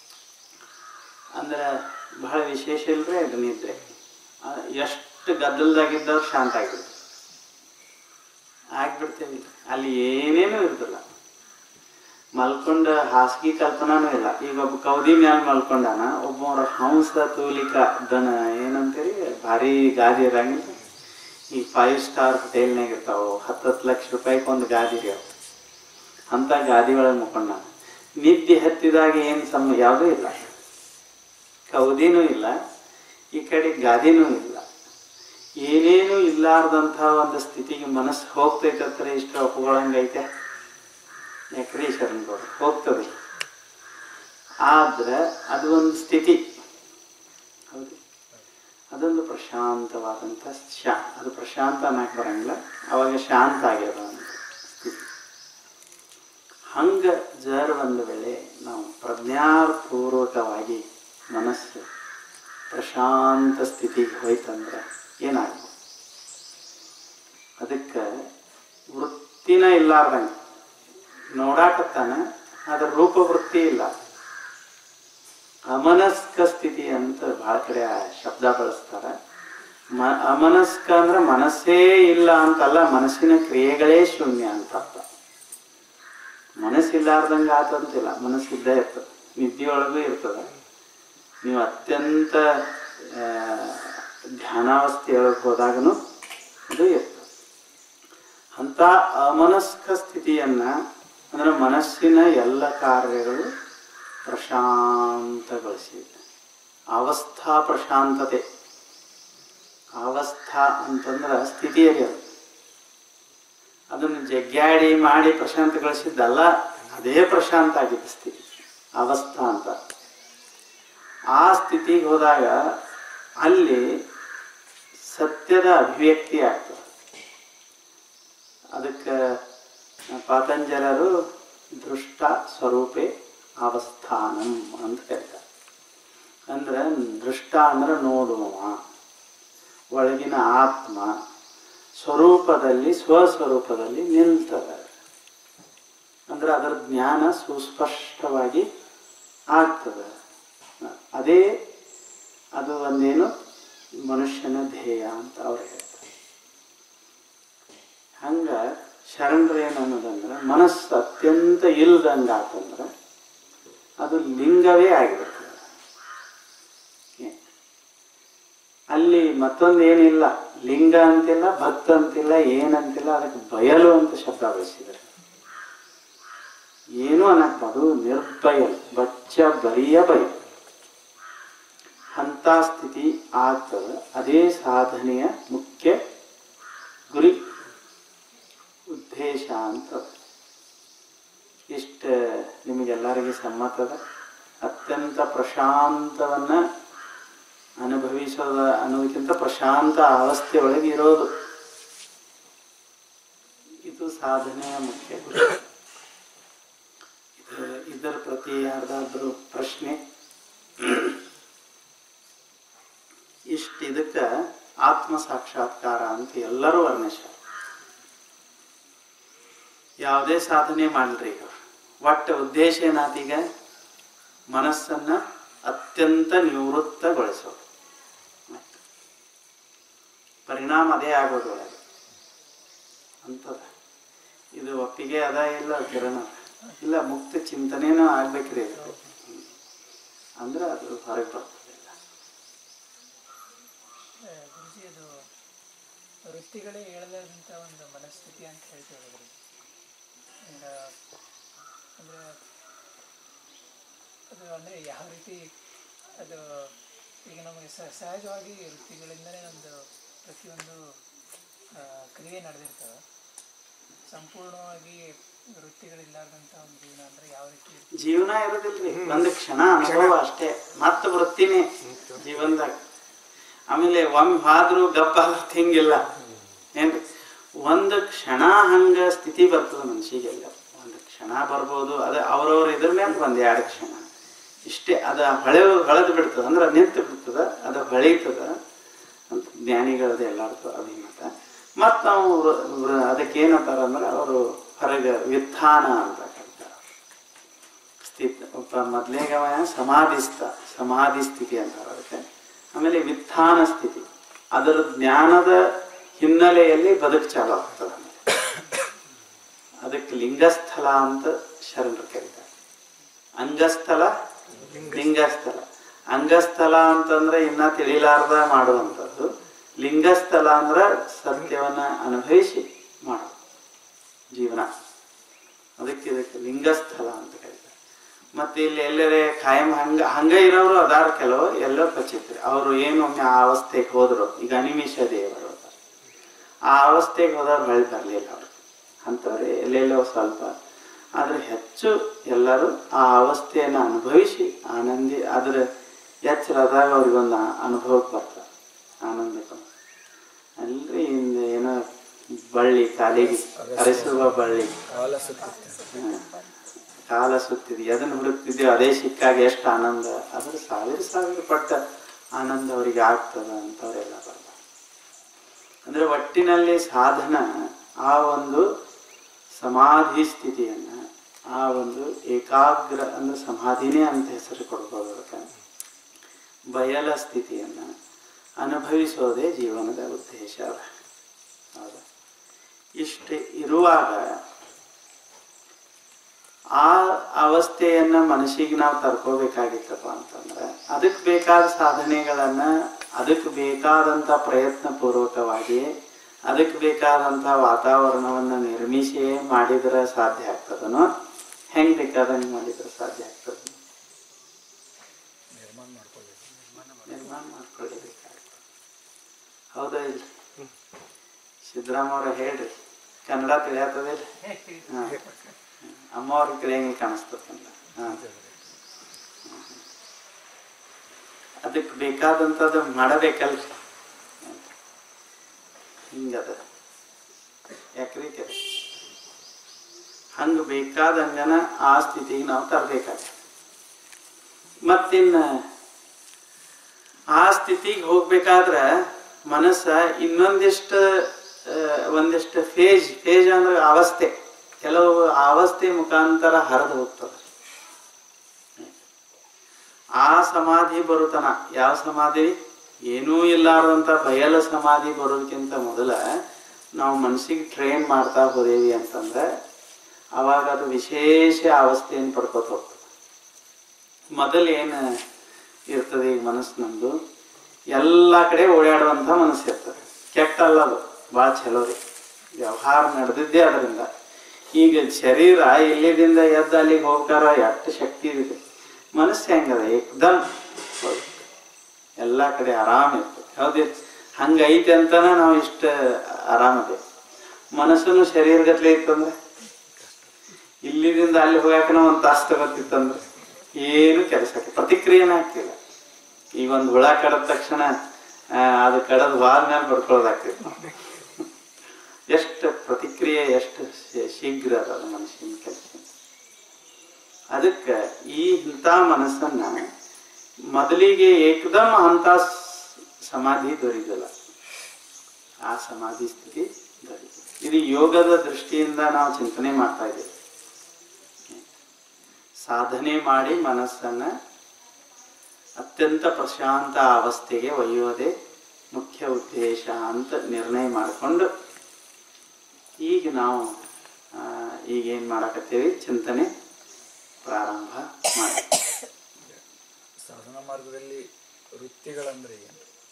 ಅಂದ್ರೆ ಬಹಳ ವಿಶೇಷ ಇಲ್ರಿ ಅದು ನಿದ್ರೆ ಆ, ಎಷ್ಟು ಗದ್ದಲದಾಗಿದ್ದವ್ರು ಶಾಂತ ಆಗಿಬಿಡ್ತಾರೆ ಆಗ್ಬಿಡ್ತೇವಿ ಅಲ್ಲಿ ಏನೇನೂ ಇರ್ತಿಲ್ಲ ಮಲ್ಕೊಂಡ ಹಾಸಿಗೆ ಕಲ್ಪನಾನೂ ಇಲ್ಲ ಈಗ ಒಬ್ಬ ಕೌದಿ ಮ್ಯಾಲ ಮಲ್ಕೊಂಡಾನ ಒಬ್ಬರ ಹಂಸ ತೂಲಿಕ ದನ ಏನಂತೀರಿ ಭಾರಿ ಗಾದಿ ಇರಂಗಿಲ್ಲ ಈ ಫೈವ್ ಸ್ಟಾರ್ ಹೋಟೆಲ್ನಾಗ ಇರ್ತಾವ ಹತ್ತತ್ತು ಲಕ್ಷ ರೂಪಾಯಿಗೆ ಒಂದು ಗಾದಿ ರೀ ಅವು ಅಂತ ಗಾದಿ ಒಳಗೆ ಮುಕ್ಕೊಂಡ ನಿದ್ದೆ ಹತ್ತಿದಾಗ ಏನು ಸಮ ಯಾವುದೂ ಇಲ್ಲ ಕೌದಿನೂ ಇಲ್ಲ ಈ ಕಡೆ ಗಾದಿನೂ ಇಲ್ಲ ಏನೇನು ಇಲ್ಲಾರ್ದಂಥ ಒಂದು ಸ್ಥಿತಿಗೆ ಮನಸ್ಸು ಹೋಗ್ತೈತಂದ್ರೆ ಇಷ್ಟ ಒಪ್ಕೊಳ್ಳಂಗೈತೆ ಯಾಕ್ರಿ ಶರಣ್ ಗೌಡ್ರು ಹೋಗ್ತದೆ ಆದ್ರೆ ಅದು ಒಂದು ಸ್ಥಿತಿ ಹೌದು ಅದೊಂದು ಪ್ರಶಾಂತವಾದಂಥ ಶಾ ಅದು ಪ್ರಶಾಂತ ಅನ್ನಕ್ಕೆ ಬರಂಗಿಲ್ಲ ಅವಾಗ ಶಾಂತ ಆಗ್ಯದ ಅಂತ ಸ್ಥಿತಿ ಹಂಗ ಜರ್ ಒಂದು ವೇಳೆ ನಾವು ಪ್ರಜ್ಞಾಪೂರ್ವಕವಾಗಿ ಮನಸ್ಸು ಪ್ರಶಾಂತ ಸ್ಥಿತಿಗೆ ಹೋಯ್ತಂದ್ರೆ ಏನಾಗ್ಬೋದು ಅದಕ್ಕೆ ವೃತ್ತಿನ ಇಲ್ಲಾರ್ದಂಗೆ ನೋಡಾಕತ್ತಾನ ಅದ್ರ ರೂಪ ವೃತ್ತಿ ಇಲ್ಲ ಅಮನಸ್ಕ ಸ್ಥಿತಿ ಅಂತ ಬಹಳ ಕಡೆ ಆ ಶಬ್ದ ಬಳಸ್ತಾರೆ ಮ ಅಮನಸ್ಕ ಅಂದ್ರೆ ಮನಸ್ಸೇ ಇಲ್ಲ ಅಂತಲ್ಲ ಮನಸ್ಸಿನ ಕ್ರಿಯೆಗಳೇ ಶೂನ್ಯ ಅಂತ ಅರ್ಥ ಮನಸ್ಸಿಲ್ಲಾರ್ದಂಗೆ ಆತಂತಿಲ್ಲ ಮನಸ್ಸಿದ್ದೇ ಇರ್ತದೆ ನಿದ್ದೆಯೊಳಗೂ ಇರ್ತದೆ ನೀವು ಅತ್ಯಂತ ಆ, ಧ್ಯಾನಾವಸ್ಥೆಯೊಳಗೆ ಹೋದಾಗನು ಅದು ಇರ್ತದೆ ಅಂತ ಅಮನಸ್ಕ ಸ್ಥಿತಿಯನ್ನ ಅಂದ್ರೆ ಮನಸ್ಸಿನ ಎಲ್ಲ ಕಾರ್ಯಗಳು ಪ್ರಶಾಂತಗೊಳಿಸಿದೆ ಅವಸ್ಥಾ ಪ್ರಶಾಂತತೆ ಅವಸ್ಥಾ ಅಂತಂದ್ರೆ ಸ್ಥಿತಿಯಲ್ಲಿ ಅದು ಅದನ್ನು ಜಗ್ಗಾಡಿ ಮಾಡಿ ಪ್ರಶಾಂತಗೊಳಿಸಿದ್ದಲ್ಲ ಅದೇ ಪ್ರಶಾಂತ ಆಗಿದ್ದ ಸ್ಥಿತಿ ಅವಸ್ಥಾ ಅಂತ ಆ ಸ್ಥಿತಿಗೆ ಹೋದಾಗ ಅಲ್ಲಿ ಸತ್ಯದ ಅಭಿವ್ಯಕ್ತಿ ಆಗ್ತದೆ ಅದಕ್ಕೆ ಪಾತಂಜಲರು ದೃಷ್ಟ ಸ್ವರೂಪೆ ಅವಸ್ಥಾನಂ ಅಂತ ಕರೀತಾರೆ ಅಂದ್ರೆ ದೃಷ್ಟ ಅಂದ್ರೆ ನೋಡುವ ಒಳಗಿನ ಆತ್ಮ ಸ್ವರೂಪದಲ್ಲಿ ಸ್ವಸ್ವರೂಪದಲ್ಲಿ ನಿಲ್ತದೆ ಅಂದ್ರೆ ಅದರ ಜ್ಞಾನ ಸುಸ್ಪಷ್ಟವಾಗಿ ಆಗ್ತದೆ ಅದೇ ಅದು ಒಂದೇನು ಮನುಷ್ಯನ ಧ್ಯೇಯ ಅಂತ ಅವ್ರು ಹೇಳ್ತಾರೆ ಹಂಗ ಶರಣರು ಏನು ಅನ್ನೋದಂದ್ರೆ ಮನಸ್ಸು ಅತ್ಯಂತ ಇಲ್ದಂಗ ಆತಂದ್ರೆ ಅದು ಲಿಂಗವೇ ಆಗಿರ್ತದೆ ಏ- ಅಲ್ಲಿ ಮತ್ತೊಂದೇನಿಲ್ಲ ಲಿಂಗ ಅಂತಿಲ್ಲ ಭಕ್ತ ಅಂತಿಲ್ಲ ಏನಂತಿಲ್ಲ ಅದಕ್ಕೆ ಬಯಲು ಅಂತ ಶಬ್ದ ಬಳಸಿದ್ದಾರೆ ಏನು ಅನ್ನಕ್ ಅದು ನಿರ್ಭಯ ಬಚ್ಚ ಬರಿಯ ಬಯಲು ಹಂತ ಸ್ಥಿತಿ ಆಗ್ತದೆ ಅದೇ ಸಾಧನೆಯ ಮುಖ್ಯ ಗುರಿ ಉದ್ದೇಶ ಅಂತ ಇಷ್ಟ ನಿಮಗೆಲ್ಲರಿಗೆ ಸಮ್ಮತದ ಅತ್ಯಂತ ಪ್ರಶಾಂತವನ್ನ ಅನುಭವಿಸೋದ ಅನ್ನೋದಕ್ಕಿಂತ ಪ್ರಶಾಂತ ಅವಸ್ಥೆ ಒಳಗೆ ಇರೋದು ಇದು ಸಾಧನೆಯ ಮುಖ್ಯ ಗುರಿ ಇದು- ಇದರ ಪ್ರತಿ ಯಾರ್ದಾದ್ರೂ ಪ್ರಶ್ನೆ ಇಷ್ಟ ಇದಕ್ಕ ಆತ್ಮ ಸಾಕ್ಷಾತ್ಕಾರ ಅಂತ ಎಲ್ಲರೂ ವರ್ಣಿಸ್ಯಾರ ಯಾವುದೇ ಸಾಧನೆ ಮಾಡ್ರಿ ಈಗ ಒಟ್ಟ ಉದ್ದೇಶ ಏನಾತೀಗ ಮನಸ್ಸನ್ನ ಅತ್ಯಂತ ನಿವೃತ್ತಗೊಳಿಸೋದು ಮತ್ತೆ ಪರಿಣಾಮ ಅದೇ ಆಗೋದು ಒಳಗೆ ಅಂತದ ಇದು ಒಪ್ಪಿಗೆ ಅದ ಇಲ್ಲ ಕಿರಣ ಇಲ್ಲ ಮುಕ್ತ ಚಿಂತನೆನೂ ಆಗ್ಬೇಕ್ರಿ ಇದು. ಹ್ಮ್. ಅಂದ್ರೆ ಅದು ಹೊರಗೆ ಬರ್ತದೆ ಇಲ್ಲ ಆ, ಗುರುಜಿ ಅದು ವೃತ್ತಿಗಳೇ ಹೇಳದಂಥ ಒಂದು ಮನಸ್ಥಿತಿ ಅಂತ ಹೇಳ್ತೇವೆ ಗುರುಜಿ ಈಗ ಅಂದರೆ ಅದು ಅಂದರೆ ಯಾವ ರೀತಿ ಅದು ಈಗ ನಮಗೆ ಸ ಸಹಜವಾಗಿ ವೃತ್ತಿಗಳಿಂದಲೇ ಒಂದು ಪ್ರತಿಯೊಂದು ಆ, ಕ್ರಿಯೆ ನಡೆದಿರ್ತವೆ ಸಂಪೂರ್ಣವಾಗಿ ವೃತ್ತಿಗಳಿಲ್ಲಾರ್ದಂಥ ಒಂದು ಜೀವನ ಅಂದರೆ ಯಾವ ರೀತಿ ಇರ್ತದೆ? ಜೀವನ ಇರೋದಿಲ್ರಿ ಒಂದು ಕ್ಷಣ ಅನುಭವ ಅಷ್ಟೇ ಮತ್ತ ವೃತ್ತಿನೇ ಜೀವನದಾಗ ಆಮೇಲೆ ಒಮ್ಮೆ ಹಾದ್ರು ಗಪ್ಪ ಆಗತ್ ಹಿಂಗಿಲ್ಲ ಏನ್ರಿ ಒಂದು ಕ್ಷಣ ಹಂಗ ಸ್ಥಿತಿ ಬರ್ತದ ಮನ್ಸಿಗೆಲ್ಲ ಒಂದು ಕ್ಷಣ ಬರ್ಬೋದು ಅದ ಅವ್ರವ್ರ ಇದ್ರ ಮೇಲೆ ಒಂದ್ ಎರಡು ಕ್ಷಣ ಇಷ್ಟೇ ಅದ ಹೊಳೆ ಹೊಳೆದು ಬಿಡ್ತದ ಅಂದ್ರೆ ನಿಂತು ಬಿಡ್ತದ ಅದ ಹೊಳಿತದ ಅಂತ ಜ್ಞಾನಿಗಳದ ಎಲ್ಲಾರ್ದು ಅಭಿಮತ ಮತ್ ನಾವು ವೃ- ವೃ- ಅದಕ್ಕೆ ಏನಂತಾರ ಅಂದ್ರೆ ಅವರು ಹೊರಗೆ ವ್ಯುತ್ಥಾನ ಅಂತ ಕರೀತಾರ ಸ್ಥಿತಿ ಒಬ್ಬ ಮೊದ್ಲೇಗ ಅವ ಸಮಾಧಿಸ್ಥ ಸಮಾಧಿ ಸ್ಥಿತಿ ಅಂತಾರೆ ಅದಕ್ಕೆ ಆಮೇಲೆ ವಿತ್ಥಾನ ಸ್ಥಿತಿ ಅದರ ಜ್ಞಾನದ ಹಿನ್ನೆಲೆಯಲ್ಲಿ ಬದುಕು ಚಾಲು ಆಗ್ತದೆ ಅದಕ್ಕೆ ಲಿಂಗಸ್ಥಲ ಅಂತ ಶರಣರು ಕರೀತಾರೆ ಅಂಗಸ್ಥಲ ಲಿಂಗಸ್ಥಲ ಅಂಗಸ್ಥಲ ಅಂತಂದ್ರೆ ಇನ್ನ ತಿಳಿಲಾರ್ದ ಮಾಡುವಂಥದ್ದು ಲಿಂಗಸ್ಥಲ ಅಂದ್ರೆ ಸತ್ಯವನ್ನ ಅನುಭವಿಸಿ ಮಾಡೋದು ಜೀವನ ಅದಕ್ಕೆ ಇದಕ್ಕೆ ಲಿಂಗಸ್ಥಲ ಅಂತ ಕರೀತಾರೆ ಮತ್ತೆ ಇಲ್ಲಿ ಎಲ್ಲರೇ ಖಾಯಂ ಹಂಗ ಹಂಗ ಇರೋರು ಅದಾರ ಕೆಲವು ಎಲ್ಲೋ ಖಚಿತ್ರಿ ಅವರು ಏನೊಮ್ಮೆ ಆ ಅವಸ್ಥೆಗೆ ಹೋದ್ರು ಈಗ ಅನಿಮಿಷ ದೇವರು ಅದಾರ. ಆ ಅವಸ್ಥೆಗೆ ಹೋದವ್ರು ಹೊಳ್ಳಿ ಬರ್ಲಿಲ್ಲ ಅವ್ರು ಅಂಥವ್ರು ಎಲ್ಲೆಲ್ಲೋ ಸ್ವಲ್ಪ ಆದ್ರೆ ಹೆಚ್ಚು ಎಲ್ಲರೂ ಆ ಅವಸ್ಥೆಯನ್ನು ಅನುಭವಿಸಿ ಆನಂದಿ ಅದ್ರ ಎಚ್ಚರದಾಗ ಅವ್ರಿಗೊಂದು ಅನುಭವಕ್ಕೆ ಬರ್ತಾರೆ ಆನಂದಕ್ಕೆ ಅಲ್ರಿ ಇಂದ ಏನೋ ಬಳ್ಳಿ ಕಾಲಿಗೆ ಅರಸುವ ಬಳ್ಳಿ ಕಾಲ ಸುತ್ತುತ್ತೆ ಹ್ಮ್. ಕಾಲ ಸುತ್ತಿದ್ವಿ ಅದನ್ನು ಹುಡುಕ್ತಿದ್ವಿ ಅದೇ ಸಿಕ್ಕಾಗ ಎಷ್ಟು ಆನಂದ ಅದ್ರ ಸಾವಿರ ಸಾವಿರ ಪಟ್ಟ ಆನಂದ ಅವರಿಗೆ ಆಗ್ತದ ಅಂತವರೆಲ್ಲ ಬರ್ತಾರೆ ಅಂದ್ರೆ ಒಟ್ಟಿನಲ್ಲಿ ಸಾಧನ ಆ ಒಂದು ಸಮಾಧಿ ಸ್ಥಿತಿಯನ್ನ ಆ ಒಂದು ಏಕಾಗ್ರ ಅಂದ್ರೆ ಸಮಾಧಿನೇ ಅಂತ ಹೆಸರು ಕೊಡ್ಬೋದು ಅದಕ್ಕೆ ಬಯಲ ಸ್ಥಿತಿಯನ್ನ ಅನುಭವಿಸೋದೇ ಜೀವನದ ಉದ್ದೇಶ ಹೌದಾ ಇಷ್ಟು ಇರುವಾಗ ಆ ಅವಸ್ಥೆಯನ್ನ ಮನಸ್ಸಿಗೆ ನಾವು ತರ್ಕೋಬೇಕಾಗಿತ್ತಪ್ಪ ಅಂತಂದ್ರೆ ಅದಕ್ಕೆ ಬೇಕಾದ ಸಾಧನೆಗಳನ್ನ ಅದಕ್ಕೆ ಬೇಕಾದಂತ ಪ್ರಯತ್ನ ಪೂರ್ವಕವಾಗಿ ಅದಕ್ಕೆ ಬೇಕಾದಂತ ವಾತಾವರಣವನ್ನ ನಿರ್ಮಿಸಿ ಮಾಡಿದ್ರೆ ಸಾಧ್ಯ ಆಗ್ತದನೋ ಹೆಂಗ್ ಬೇಕಾದಂಗೆ ಮಾಡಿದ್ರೆ ಸಾಧ್ಯ ಆಗ್ತದ ನಿರ್ಮಾಣ ಮಾಡ್ಕೋಬೇಕು ನಿರ್ಮಾಣ ಮಾಡ್ಕೊಳ್ಳೇಬೇಕಾಗ್ತದೆ ಹೌದಾ ಇಲ್ಲ ಸಿದ್ದರಾಮ ಅವ್ರ ಹೇಳ್ರಿ ಕನ್ನಡ ತಿಳಿಯತ್ತದಿಲ್ಲ ಹಾ ಅಮ್ಮ ಅವ್ರ ಕಡೆಯಂಗೆ ಕಾಣಿಸ್ತದ ಹಾ ಅದಕ್ಕೆ ಬೇಕಾದಂಥದ್ದು ಮಾಡಬೇಕಲ್ರಿ ಹಿಂಗದ ಯಾಕ್ರಿ ಕೆರೆ ಹಂಗ ಬೇಕಾದಂಗನ ಆ ಸ್ಥಿತಿಗೆ ನಾವು ತರಬೇಕಾಗ್ತದೆ ಮತ್ತಿನ್ನ ಆ ಸ್ಥಿತಿಗೆ ಹೋಗ್ಬೇಕಾದ್ರ ಮನಸ್ಸ ಇನ್ನೊಂದಿಷ್ಟು ಆ, ಒಂದಿಷ್ಟು ಫೇಜ್ ಫೇಜ್ ಅಂದ್ರೆ ಅವಸ್ಥೆ ಕೆಲವು ಆ ಅವಸ್ಥೆ ಮುಖಾಂತರ ಹರಿದು ಹೋಗ್ತದೆ ಆ ಸಮಾಧಿ ಬರುತನ ಯಾವ ಸಮಾಧಿ ಏನೂ ಇಲ್ಲಾರ್ದಂತ ಬಯಲ ಸಮಾಧಿ ಬರೋದಕ್ಕಿಂತ ಮೊದಲ ನಾವು ಮನಸ್ಸಿಗೆ ಟ್ರೈನ್ ಮಾಡ್ತಾ ಹೋದೇವಿ ಅಂತಂದ್ರೆ ಅವಾಗ ಅದು ವಿಶೇಷ ಅವಸ್ಥೆಯನ್ನು ಪಡ್ಕೋತ ಹೋಗ್ತದೆ ಮೊದಲು ಏನು ಇರ್ತದೆ ಈಗ ಮನಸ್ಸು ನಮ್ದು ಎಲ್ಲ ಕಡೆ ಓಡಾಡುವಂಥ ಮನಸ್ಸು ಇರ್ತದೆ ಕೆಟ್ಟ ಅಲ್ಲ ಅದು ಭಾಳ ಚಲೋ ರೀ ವ್ಯವಹಾರ ನಡೆದಿದ್ದೇ ಅದರಿಂದ ಈಗ ಶರೀರ ಇಲ್ಲಿದಿಂದ ಎದ್ದು ಅಲ್ಲಿಗೆ ಹೋಗ್ತಾರ ಎಷ್ಟು ಶಕ್ತಿ ಇದೆ ಮನಸ್ಸು ಹೆಂಗದ ಏಕ್ದಮ್ ಎಲ್ಲ ಕಡೆ ಆರಾಮ ಇರ್ತದೆ ಹೌದಿಲ್ಲ ಹಂಗೈತೆ ಅಂತಾನೆ ನಾವು ಇಷ್ಟ ಆರಾಮದೆ ಮನಸ್ಸನ್ನು ಶರೀರಗತ್ಲೆ ಇತ್ತಂದ್ರೆ ಇಲ್ಲಿದಿಂದ ಅಲ್ಲಿ ಹೋಗಾಕನ ಒಂದು ತಾಸು ತಗೋತಿತ್ತಂದ್ರೆ ಏನು ಕೆಲಸಕ್ಕೆ ಪ್ರತಿಕ್ರಿಯೆನೇ ಆಗ್ತಿಲ್ಲ ಈಗ ಒಂದು ಹುಳ ಕಡದ ತಕ್ಷಣ ಆ, ಅದು ಕಡದ್ ಹೋದ್ಮೇಲೆ ಬಡ್ಕೊಳ್ಳೋದಾಗ್ತಿತ್ತು ಎಷ್ಟು ಪ್ರತಿಕ್ರಿಯೆ ಎಷ್ಟು ಶೀ- ಶೀಘ್ರ ಅದ ಮನುಷ್ಯನ ಕೆಲಸ ಅದಕ್ಕೆ ಈ ಇಂಥ ಮನಸ್ಸನ್ನ ಮೊದಲಿಗೆ ಏಕದಮ್ ಅಂತ ಸ್- ಸಮಾಧಿ ದೊರೀತಲ್ಲ ಆ ಸಮಾಧಿ ಸ್ಥಿತಿ ದೊರೀತದೆ ಇದು ಯೋಗದ ದೃಷ್ಟಿಯಿಂದ ನಾವು ಚಿಂತನೆ ಮಾಡ್ತಾ ಇದ್ದೇವೆ ಸಾಧನೆ ಮಾಡಿ ಮನಸ್ಸನ್ನ ಅತ್ಯಂತ ಪ್ರಶಾಂತ ಅವಸ್ಥೆಗೆ ಒಯ್ಯೋದೇ ಮುಖ್ಯ ಉದ್ದೇಶ ಅಂತ ನಿರ್ಣಯ ಮಾಡಿಕೊಂಡು ಈಗ ನಾವು ಆ, ಈಗೇನ್ ಮಾಡಕತ್ತೇವಿ ಚಿಂತನೆ ಪ್ರಾರಂಭ ಮಾಡಿ ಸಾಧನಾ ಮಾರ್ಗದಲ್ಲಿ ವೃತ್ತಿಗಳಂದ್ರೆ ಏನು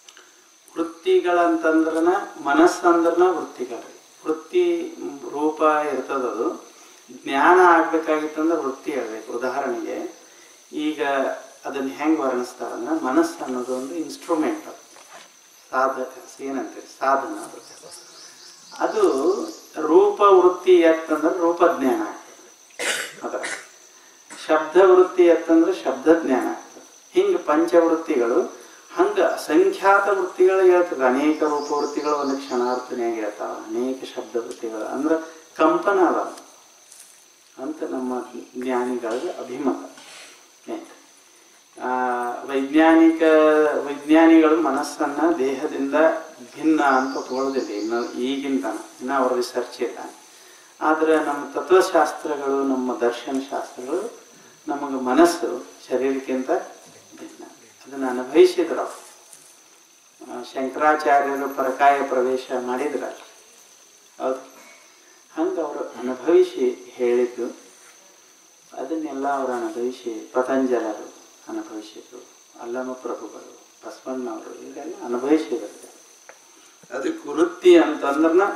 ವೃತ್ತಿಗಳಂತಂದ್ರನ ಮನಸ್ಸಂದ್ರನ ವೃತ್ತಿಗಳು ವೃತ್ತಿ ರೂಪ ಇರ್ತದದು ಜ್ಞಾನ ಆಗ್ಬೇಕಾಗಿತ್ತಂದ್ರೆ ವೃತ್ತಿ ಹೇಳ್ಬೇಕು ಉದಾಹರಣೆಗೆ ಈಗ ಅದನ್ನ ಹೆಂಗ್ ವರ್ಣಿಸ್ತಾರಂದ್ರೆ ಮನಸ್ಸು ಅನ್ನೋದು ಒಂದು ಇನ್ಸ್ಟ್ರೂಮೆಂಟ್ ಸಾಧಕ ಏನಂತೀರಿ ಸಾಧನ ಅದು ಅದು ರೂಪ ವೃತ್ತಿ ಎತ್ತಂದ್ರೆ ರೂಪ ಜ್ಞಾನ ಆಗ್ತದೆ ಅದರ ಶಬ್ದ ವೃತ್ತಿ ಎತ್ತಂದ್ರೆ ಶಬ್ದ ಜ್ಞಾನ ಆಗ್ತದೆ ಹಿಂಗೆ ಪಂಚವೃತ್ತಿಗಳು ಹಂಗ ಅಸಂಖ್ಯಾತ ವೃತ್ತಿಗಳು ಹೇಳ್ತದೆ ಅನೇಕ ರೂಪ ವೃತ್ತಿಗಳು ಒಂದು ಕ್ಷಣಾರ್ಥನ್ಯಾಗ ಹೇಳ್ತಾವ ಅನೇಕ ಶಬ್ದ ವೃತ್ತಿಗಳು ಅಂದ್ರೆ ಕಂಪನ ಅದಾವ ಅಂತ ನಮ್ಮ ಜ್ಞಾನಿಗಳ ಅಭಿಮತ ಏನ್? ಆ, ವೈಜ್ಞಾನಿಕ ವಿಜ್ಞಾನಿಗಳು ಮನಸ್ಸನ್ನ ದೇಹದಿಂದ ಭಿನ್ನ ಅಂತ ತಗೊಳ್ಳೋದಿಲ್ಲ ಇನ್ನು ಈಗಿನ ತನ ಇನ್ನು ಅವ್ರ ರಿಸರ್ಚ್ ಇಲ್ಲ ಆದ್ರೆ ನಮ್ಮ ತತ್ವಶಾಸ್ತ್ರಗಳು ನಮ್ಮ ದರ್ಶನ ಶಾಸ್ತ್ರಗಳು ನಮಗೆ ಮನಸ್ಸು ಶರೀರಕ್ಕಿಂತ ಭಿನ್ನ ಅದನ್ನು ಅನುಭವಿಸಿದ್ರು ಅವ್ರು. ಆ, ಶಂಕರಾಚಾರ್ಯರು ಪರಕಾಯ ಪ್ರವೇಶ ಮಾಡಿದ್ರಲ್ಲ ಹೌದು ಹಂಗೆ ಅವರು ಅನುಭವಿಸಿ ಹೇಳಿದ್ದು ಅದನ್ನೆಲ್ಲ ಅವರು ಅನುಭವಿಸಿ ಪತಂಜಲರು ಅನುಭವಿಸಿದ್ರು ಅಲ್ಲಮ ಪ್ರಭುಗಳು ಬಸವಣ್ಣವರು ಇವರೆಲ್ಲ ಅನುಭವಿಸಿದ್ರು ಅದಕ್ಕೆ ವೃತ್ತಿ ಅಂತಂದ್ರನ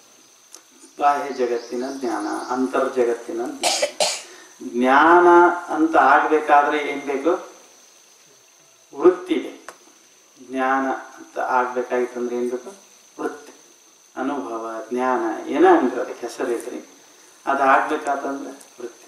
ಬಾಹ್ಯ ಜಗತ್ತಿನ ಜ್ಞಾನ ಅಂತರ್ ಜಗತ್ತಿನ ಜ್ಞಾನ ಜ್ಞಾನ ಅಂತ ಆಗ್ಬೇಕಾದ್ರೆ ಏನ್ ಬೇಕು ವೃತ್ತಿ ಬೇಕು ಜ್ಞಾನ ಅಂತ ಆಗ್ಬೇಕಾಗಿತ್ತಂದ್ರೆ ಏನ್ ಬೇಕು ವೃತ್ತಿ ಅನುಭವ ಜ್ಞಾನ ಏನ ಅಂದ್ರೆ ಅದಕ್ಕೆ ಹೆಸರಿದ್ರಿ ಅದು ಆಗ್ಬೇಕಾತಂದ್ರೆ ವೃತ್ತಿ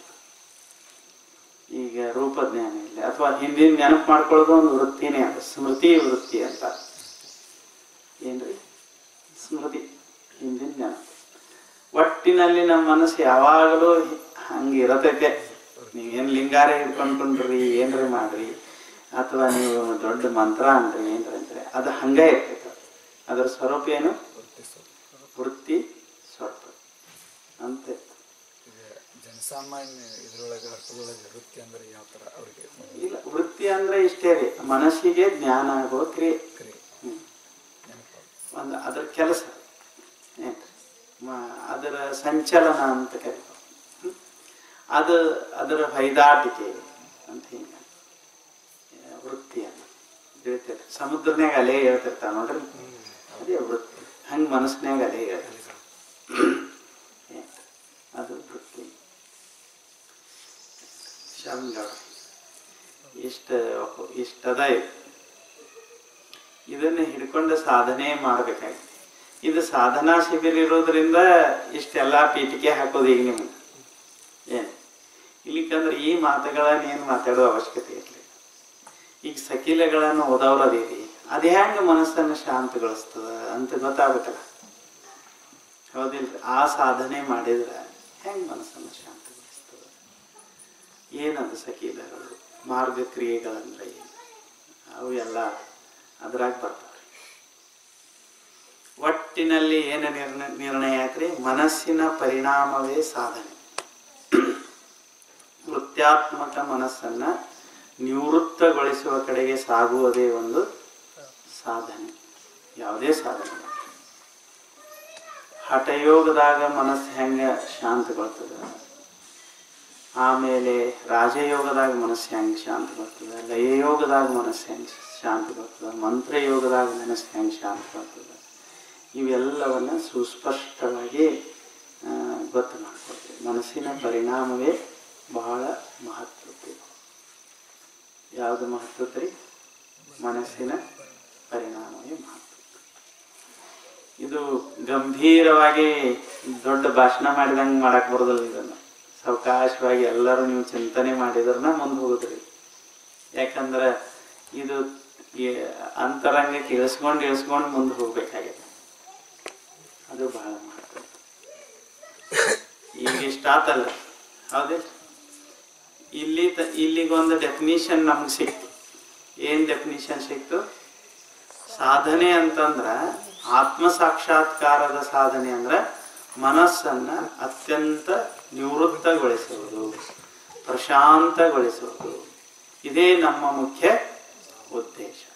ಈಗ ರೂಪ ಜ್ಞಾನ ಇಲ್ಲ ಅಥವಾ ಹಿಂದಿನ ನೆನಪು ಮಾಡ್ಕೊಳ್ಳೋದು ಒಂದು ವೃತ್ತಿನೇ ಅದು ಸ್ಮೃತಿ ವೃತ್ತಿ ಅಂತ ಏನ್ರಿ ಸ್ಮೃತಿ ಹಿಂದಿನ ನೆನಪು ಒಟ್ಟಿನಲ್ಲಿ ನಮ್ಮ ಮನಸ್ಸು ಯಾವಾಗಲೂ ಹಂಗೆ ಇರತೈತೆ ನೀವೇನು ಲಿಂಗಾರ ಹಿಡ್ಕೊಂಡ್ಕೊಂಡ್ರಿ ಏನ್ರಿ ಮಾಡ್ರಿ ಅಥವಾ ನೀವು ದೊಡ್ಡ ಮಂತ್ರ ಅನ್ರಿ ಏನ್ರಿ ಅಂದ್ರೆ ಅದು ಹಂಗೆ ಇರ್ತೈತೆ ಅದರ ಸ್ವರೂಪ ಏನು ವೃತ್ತಿ ಸ್ವಲ್ಪ ವೃತ್ತಿ ಸ್ವರೂಪ ಅಂತ ಇರ್ತದೆ. ಈಗ ಜನಸಾಮಾನ್ಯ ಇದ್ರೊಳಗೆ ಅರ್ಥದೊಳಗೆ ವೃತ್ತಿ ಅಂದ್ರೆ ಯಾವ ಥರ ಅವ್ರಿಗೆ ಇಲ್ಲ ವೃತ್ತಿ ಅಂದ್ರೆ ಇಷ್ಟೇ ರೀ ಮನಸ್ಸಿಗೆ ಜ್ಞಾನ ಆಗೋ ಕ್ರಿಯೆ ಕ್ರಿಯೆ ಹ್ಮ್. ನೆನಪು ಒಂದು ಅದರ ಕೆಲಸ ಏನ್ರಿ ಮ- ಅದರ ಸಂಚಲನ ಅಂತ ಕರೀತಾರೆ ಹ್ಮ್? ಅದು ಅದರ ಹೈದಾಟಿಕೆ ಅಂತ ಹಿಂಗ ಆ, ವೃತ್ತಿ ಅಂತ ಹೇಳ್ತಾರೆ ಸಮುದ್ರನ್ಯಾಗ ಅಲೆ ಹೇಳ್ತಿರ್ತಾವ ನೋಡ್ರಿ ಅದೇ ವೃತ್ತಿ ಹಂಗ ಮನಸ್ಸಿನಾಗ ಅಲೆ ಹೇಳ್ತಾರೆ ಏನ್ರಿ? ಅದು ವೃತ್ತಿ ಶಂಗ ಇಷ್ಟ ಇಷ್ಟದ ಇದು ಇದನ್ನ ಹಿಡ್ಕೊಂಡು ಸಾಧನೆ ಮಾಡ್ಬೇಕಾಗಿದೆ ಇದು ಸಾಧನಾ ಶಿಬಿರ ಇರೋದ್ರಿಂದ ಇಷ್ಟೆಲ್ಲ ಪೀಠಿಕೆ ಹಾಕೋದು ಈಗ ನಿಮ್ಗೆ ಏನು ಇಲ್ಲಿಕಂದ್ರೆ ಈ ಮಾತುಗಳನ್ನ ಏನು ಮಾತಾಡೋ ಅವಶ್ಯಕತೆ ಇರಲಿ ಈಗ ಸಕೀಲಗಳನ್ನು ಓದವ್ರದೀರಿ ಅದು ಹೆಂಗೆ ಮನಸ್ಸನ್ನು ಶಾಂತಗೊಳಿಸ್ತದ ಅಂತ ಗೊತ್ತಾಗ್ಬೇಕಲ್ಲ ಹೌದಿಲ್ರಿ ಆ ಸಾಧನೆ ಮಾಡಿದ್ರೆ ಹೆಂಗೆ ಮನಸ್ಸನ್ನು ಶಾಂತಗೊಳಿಸ್ತದ ಏನದು ಸಕೀಲಗಳು ಮಾರ್ಗಕ್ರಿಯೆಗಳಂದ್ರೆ ಏನು ಅವು ಎಲ್ಲ ಅದ್ರಾಗ ಬರ್ತಾವೆ ಒಟ್ಟಿನಲ್ಲಿ ಏನು ನಿರ್ಣಯ ನಿರ್ಣಯ ಆಯ್ತ್ರಿ ಮನಸ್ಸಿನ ಪರಿಣಾಮವೇ ಸಾಧನೆ ವೃತ್ಯಾತ್ಮಕ ಮನಸ್ಸನ್ನ ನಿವೃತ್ತಗೊಳಿಸುವ ಕಡೆಗೆ ಸಾಗುವುದೇ ಒಂದು ಸಾಧನೆ ಯಾವುದೇ ಸಾಧನೆ ಹಠಯೋಗದಾಗ ಮನಸ್ಸು ಹೆಂಗ ಶಾಂತಗೊಳ್ತದ ಆಮೇಲೆ ರಾಜಯೋಗದಾಗ ಮನಸ್ಸು ಹೆಂಗೆ ಶಾಂತಗೊಳ್ತದ ಲಯಯೋಗದಾಗ ಮನಸ್ಸು ಹೆಂಗೆ ಶಾಂತಗೊಳ್ತದ ಮಂತ್ರಯೋಗದಾಗ ಮನಸ್ಸು ಹೆಂಗೆ ಶಾಂತಗೊಳ್ತದ ಇವೆಲ್ಲವನ್ನ ಸುಸ್ಪಷ್ಟವಾಗಿ ಆ, ಗೊತ್ತು ಮಾಡ್ಕೊಳ್ತೀವಿ ಮನಸ್ಸಿನ ಪರಿಣಾಮವೇ ಬಹಳ ಮಹತ್ವದ್ದು ಯಾವುದು ಮಹತ್ವದ್ದು ರೀ ಮನಸ್ಸಿನ ಪರಿಣಾಮವೇ ಮಾತು ಇದು ಗಂಭೀರವಾಗಿ ದೊಡ್ಡ ಭಾಷಣ ಮಾಡಿದಂಗೆ ಮಾಡಕ್ ಬರೋದಿಲ್ಲ ಇದನ್ನ ಸಾವಕಾಶವಾಗಿ ಎಲ್ಲರೂ ನೀವು ಚಿಂತನೆ ಮಾಡಿದ್ರನ ಮುಂದೆ ಹೋಗುದ್ರಿ ಯಾಕಂದ್ರೆ ಇದು ಈ ಅಂತರಂಗಕ್ಕೆ ಇಳಿಸ್ಕೊಂಡು ಇಳಿಸ್ಕೊಂಡು ಮುಂದೆ ಹೋಗ್ಬೇಕಾಗಿದೆ ಅದು ಬಹಳ ಮಹತ್ವ ಈಗ ಇಷ್ಟಾತಲ್ಲ ಹೌದಿಲ್ಲ ಇಲ್ಲಿ ತ- ಇಲ್ಲಿಗೊಂದು ಡೆಫಿನಿಷನ್ ನಮ್ಗೆ ಸಿಕ್ತು ಏನ್ ಡೆಫಿನಿಷನ್ ಸಿಕ್ತು ಸಾಧನೆ ಅಂತಂದ್ರ ಆತ್ಮ ಸಾಕ್ಷಾತ್ಕಾರದ ಸಾಧನೆ ಅಂದ್ರ ಮನಸ್ಸನ್ನ ಅತ್ಯಂತ ನಿವೃತ್ತಗೊಳಿಸುವುದು ಪ್ರಶಾಂತಗೊಳಿಸುವುದು ಇದೇ ನಮ್ಮ ಮುಖ್ಯ ಉದ್ದೇಶ